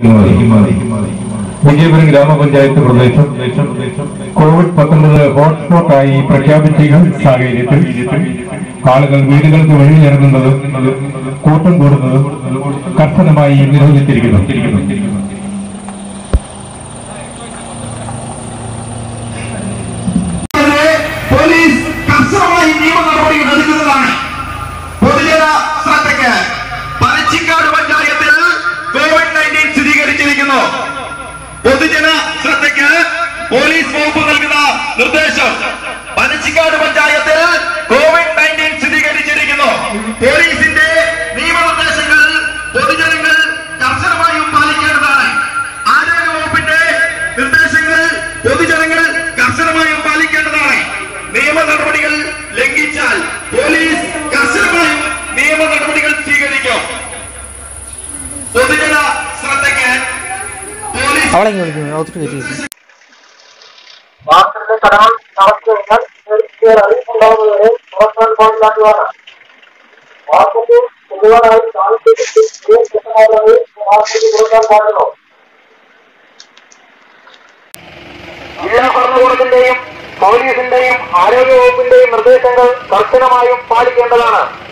വിജയപുരം ഗ്രാമപഞ്ചായത്ത് പ്രദേശം കോവിഡ് പത്തൊമ്പത് ഹോട്ട്സ്പോട്ടായി പ്രഖ്യാപിച്ച സാഹചര്യത്തിൽ ആളുകൾ വീടുകൾക്ക് വെളിയിലിറങ്ങുന്നതും കൂട്ടം കൂടുന്നതും കർശനമായി നിരോധിച്ചിരിക്കുന്നു ഇതിനെതിരെ പോലീസ് കർശനമായി നിയമ നടപടികൾ എടുക്കുന്നതാണ് പൊതുജന ശ്രദ്ധയ്ക്ക് പനച്ചിക്കാട് പഞ്ചായത്തിൽ കോവിഡ് നയൻറ്റീൻ സ്ഥിരീകരിച്ചിരിക്കുന്നു പൊതുജന ശ്രദ്ധയ്ക്ക് പോലീസ് വകുപ്പ് നൽകുന്ന നിർദ്ദേശം പനച്ചിക്കാട് പഞ്ചായത്തിൽ കോവിഡ് നയൻറ്റീൻ സ്ഥിരീകരിച്ചിരിക്കുന്നു പോലീസിന്റെ നിയമനിർദ്ദേശങ്ങൾ പൊതുജനങ്ങൾ കർശനമായും പാലിക്കേണ്ടതാണ് ആരോഗ്യ വകുപ്പിന്റെ നിർദ്ദേശങ്ങൾ പൊതുജനങ്ങൾ കർശനമായും പാലിക്കേണ്ടതാണ് നിയമ നടപടികൾ ലംഘിച്ചാൽ പോലീസ് കർശനമായും നിയമ നടപടികൾ സ്വീകരിക്കും പൊതുജന ശ്രദ്ധയ്ക്ക് പോലീസ് അവളെ ഇങ്ങ് വിളിക്കുന്നു ഒത്തിരി കയറ്റി വാർത്തയുടെ കടകൾ നടത്തി കഴിഞ്ഞാൽ തീർച്ചയായും അറിയിപ്പുണ്ടാകുന്നവരെ പുറത്താൻ പാടില്ലാത്തതാണ് വാർത്തയ്ക്ക് പൊതുവായി താല്പര്യത്തിൽ വാർത്തയ്ക്ക് കൊടുക്കാൻ പാടുള്ളൂ ജില്ലാ ഭരണകൂടത്തിന്റെയും പോലീസിന്റെയും ആരോഗ്യ വകുപ്പിന്റെയും നിർദ്ദേശങ്ങൾ കർശനമായും പാലിക്കേണ്ടതാണ്